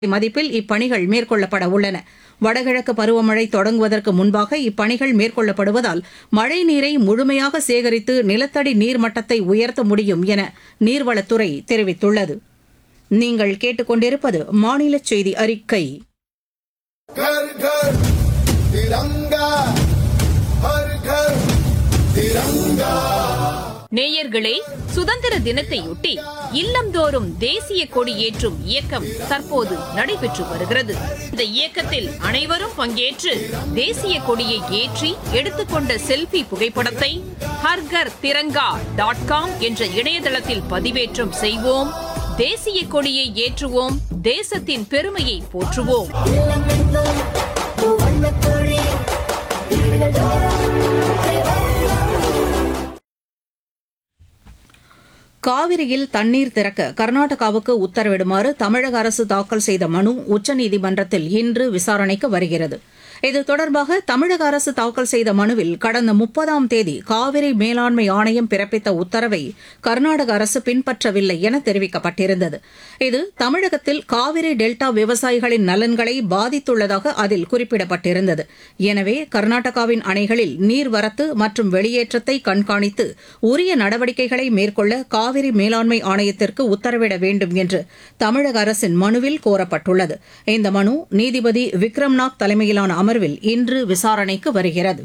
மதிப்பில் இப்பணிகள் மேற்கொள்ளப்பட உள்ளன வடகிழக்கு பருவமழை தொடங்குவதற்கு முன்பாக இப்பணிகள் மேற்கொள்ளப்படுவதால் மழைநீரை முழுமையாக சேகரித்து நிலத்தடி நீர்மட்டத்தை உயர்த்த முடியும் என நீர்வளத்துறை தெரிவித்துள்ளது நீங்கள் கேட்டுக்கொண்டிருப்பது மாநில செய்தி அறிக்கை घर घर तिरंगा हर घर तिरंगा நேயர்களே சுதந்திர தினத்தையொட்டி இல்லந்தோறும் தேசிய கொடி ஏற்றும் இயக்கம் தற்போது நடைபெற்று வருகிறது இந்த இயக்கத்தில் அனைவரும் பங்கேற்று தேசிய கொடியை ஏற்றி எடுத்துக்கொண்ட செல்ஃபி புகைப்படத்தை ஹர்கர் திரங்கா டாட் காம் என்ற இணையதளத்தில் பதிவேற்றம் செய்வோம் தேசிய கொடியை ஏற்றுவோம் தேசத்தின் பெருமையை போற்றுவோம் காவிரியில் தண்ணீர் திறக்க கர்நாடகாவுக்கு உத்தரவிடுமாறு தமிழக அரசு தாக்கல் செய்த மனு உச்சநீதிமன்றத்தில் இன்று விசாரணைக்கு வருகிறது இது தொடர்பாக தமிழக அரசு தாக்கல் செய்த மனுவில் கடந்த முப்பதாம் தேதி காவிரி மேலாண்மை ஆணையம் பிறப்பித்த உத்தரவை கர்நாடக அரசு பின்பற்றவில்லை என தெரிவிக்கப்பட்டிருந்தது இது தமிழகத்தில் காவிரி டெல்டா விவசாயிகளின் நலன்களை பாதித்துள்ளதாக அதில் குறிப்பிடப்பட்டிருந்தது எனவே கர்நாடகாவின் அணைகளில் நீர்வரத்து மற்றும் வெளியேற்றத்தை கண்காணித்து உரிய நடவடிக்கைகளை மேற்கொள்ள காவிரி மேலாண்மை ஆணையத்திற்கு உத்தரவிட வேண்டும் என்று தமிழக அரசின் மனுவில் கோரப்பட்டுள்ளது இந்த மனு நீதிபதி விக்ரம்நாத் தலைமையிலான அமர்வில் இன்று விசாரணைக்கு வருகிறது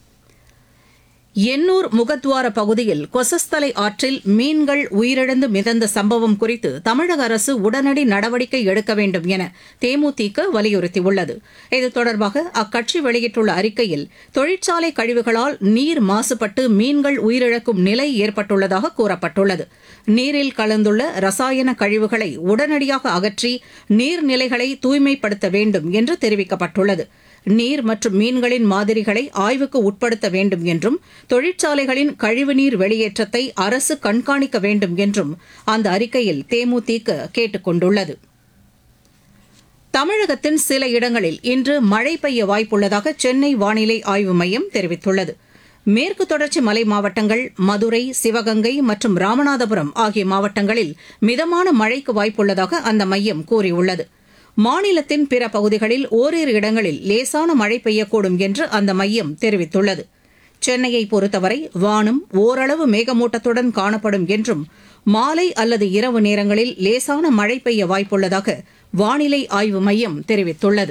எண்ணூர் முகத்வார பகுதியில் கொசஸ்தலை ஆற்றில் மீன்கள் உயிரிழந்து மிதந்த சம்பவம் குறித்து தமிழக அரசு உடனடி நடவடிக்கை எடுக்க வேண்டும் என தேமுதிக வலியுறுத்தியுள்ளது இது தொடர்பாக அக்கட்சி வெளியிட்டுள்ள அறிக்கையில் தொழிற்சாலை கழிவுகளால் நீர் மாசுபட்டு மீன்கள் உயிரிழக்கும் நிலை ஏற்பட்டுள்ளதாக கூறப்பட்டுள்ளது நீரில் கலந்துள்ள ரசாயன கழிவுகளை உடனடியாக அகற்றி நீர்நிலைகளை தூய்மைப்படுத்த வேண்டும் என்று தெரிவிக்கப்பட்டுள்ளது நீர் மற்றும் மீன்களின் மாதிரிகளை ஆய்வுக்கு உட்படுத்த வேண்டும் என்றும் தொழிற்சாலைகளின் கழிவுநீர் வெளியேற்றத்தை அரசு கண்காணிக்க வேண்டும் என்றும் அந்த அறிக்கையில் தேமுதிக கேட்டுக் கொண்டுள்ளது தமிழகத்தின் சில இடங்களில் இன்று மழை பெய்ய வாய்ப்புள்ளதாக சென்னை வானிலை ஆய்வு மையம் தெரிவித்துள்ளது மேற்கு தொடர்ச்சி மலை மாவட்டங்கள் மதுரை சிவகங்கை மற்றும் ராமநாதபுரம் ஆகிய மாவட்டங்களில் மிதமான மழைக்கு வாய்ப்புள்ளதாக அந்த மையம் கூறியுள்ளது மாநிலத்தின் பிற பகுதிகளில் ஓரிரு இடங்களில் லேசான மழை பெய்யக்கூடும் என்று அந்த மையம் தெரிவித்துள்ளது சென்னையை பொறுத்தவரை வானம் ஓரளவு மேகமூட்டத்துடன் காணப்படும் என்றும் மாலை அல்லது இரவு நேரங்களில் லேசான மழை பெய்ய வாய்ப்புள்ளதாக வானிலை ஆய்வு மையம் தெரிவித்துள்ளது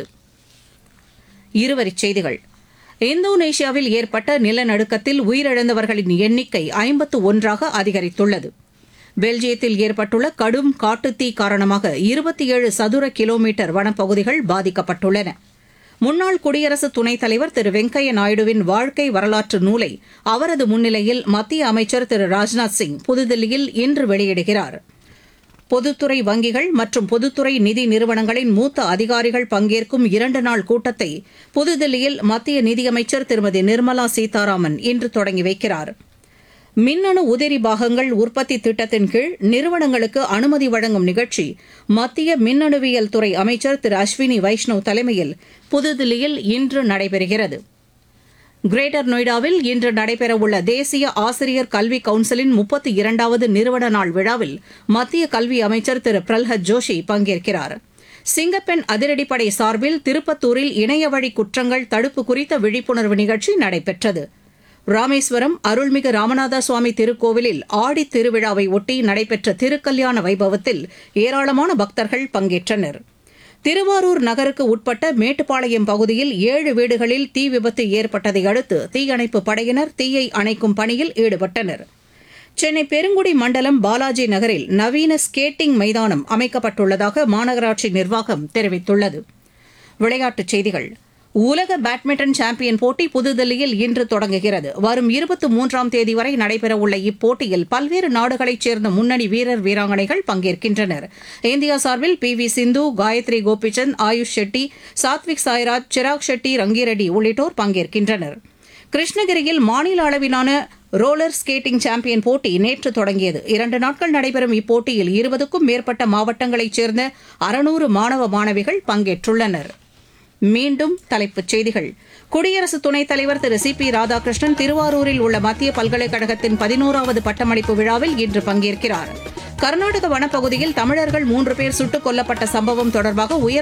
இருவரிச் செய்திகள் இந்தோனேஷியாவில் ஏற்பட்ட நிலநடுக்கத்தில் உயிரிழந்தவர்களின் எண்ணிக்கை ஐம்பத்து ஒன்றாக அதிகரித்துள்ளது பெல்ஜியத்தில் ஏற்பட்டுள்ள கடும் காட்டுத்தீ காரணமாக இருபத்தி ஏழு சதுர கிலோமீட்டர் வனப்பகுதிகள் பாதிக்கப்பட்டுள்ளன முன்னாள் குடியரசு துணைத் தலைவர் திரு வெங்கையா நாயுடுவின் வாழ்க்கை வரலாற்று நூலை அவரது முன்னிலையில் மத்திய அமைச்சர் திரு ராஜ்நாத் சிங் புதுதில்லியில் இன்று வெளியிடுகிறார் பொதுத்துறை வங்கிகள் மற்றும் பொதுத்துறை நிதி நிறுவனங்களின் மூத்த அதிகாரிகள் பங்கேற்கும் இரண்டு நாள் கூட்டத்தை புதுதில்லியில் மத்திய நிதியமைச்சர் திருமதி நிர்மலா சீதாராமன் இன்று தொடங்கி வைக்கிறாா் மின்னணு உதிரி பாகங்கள் உற்பத்தி திட்டத்தின் கீழ் நிறுவனங்களுக்கு அனுமதி வழங்கும் நிகழ்ச்சி மத்திய மின்னணுவியல் துறை அமைச்சர் திரு அஸ்வினி வைஷ்ணவ் தலைமையில் புதுதில்லியில் இன்று நடைபெறுகிறது கிரேட்டர் நொய்டாவில் இன்று நடைபெறவுள்ள தேசிய ஆசிரியர் கல்வி கவுன்சிலின் முப்பத்தி இரண்டாவது நிறுவன நாள் விழாவில் மத்திய கல்வி அமைச்சர் திரு பிரல்ஹத் ஜோஷி பங்கேற்கிறார் சிங்கப்பெண் அதிரடிப்படை சார்பில் திருப்பத்தூரில் இணையவழி குற்றங்கள் தடுப்பு குறித்த விழிப்புணர்வு நிகழ்ச்சி நடைபெற்றது ராமேஸ்வரம் அருள்மிகு ராமநாத சுவாமி திருக்கோவிலில் ஆடித் திருவிழாவை ஒட்டி நடைபெற்ற திருக்கல்யாண வைபவத்தில் ஏராளமான பக்தர்கள் பங்கேற்றனர் திருவாரூர் நகருக்கு உட்பட்ட மேட்டுப்பாளையம் பகுதியில் ஏழு வீடுகளில் தீ விபத்து ஏற்பட்டதை அடுத்து தீயணைப்பு படையினர் தீயை அணைக்கும் பணியில் ஈடுபட்டனர் சென்னை பெருங்குடி மண்டலம் பாலாஜி நகரில் நவீன ஸ்கேட்டிங் மைதானம் அமைக்கப்பட்டுள்ளதாக மாநகராட்சி நிர்வாகம் தெரிவித்துள்ளது விளையாட்டுச் செய்திகள் உலக பேட்மிண்டன் சாம்பியன் போட்டி புதுதில்லியில் இன்று தொடங்குகிறது வரும் இருபத்தி மூன்றாம் தேதி வரை நடைபெறவுள்ள இப்போட்டியில் பல்வேறு நாடுகளைச் சேர்ந்த முன்னணி வீரர் வீராங்கனைகள் பங்கேற்கின்றனர் இந்தியா சார்பில் பி வி சிந்து காயத்ரி கோபிச்சந்த் ஆயுஷ் ஷெட்டி சாத்விக் சாய்ராஜ் சிராக் ஷெட்டி ரங்கிரெட்டி உள்ளிட்டோர் பங்கேற்கின்றனர் கிருஷ்ணகிரியில் மாநில அளவிலான ரோலர் ஸ்கேட்டிங் சாம்பியன் போட்டி நேற்று தொடங்கியது இரண்டு நாட்கள் நடைபெறும் இப்போட்டியில் இருபதுக்கும் மேற்பட்ட மாவட்டங்களைச் சேர்ந்த அறுநூறு மாணவ மாணவிகள் பங்கேற்றுள்ளனா் மீண்டும் தலைப்புச் செய்திகள் குடியரசு துணைத் தலைவர் திரு சி பி ராதாகிருஷ்ணன் திருவாரூரில் உள்ள மத்திய பல்கலைக்கழகத்தின் பதினோராவது பட்டமளிப்பு விழாவில் இன்று பங்கேற்கிறார் கர்நாடக வனப்பகுதியில் தமிழர்கள் மூன்று பேர் சுட்டுக் கொல்லப்பட்ட சம்பவம் தொடர்பாக உயர்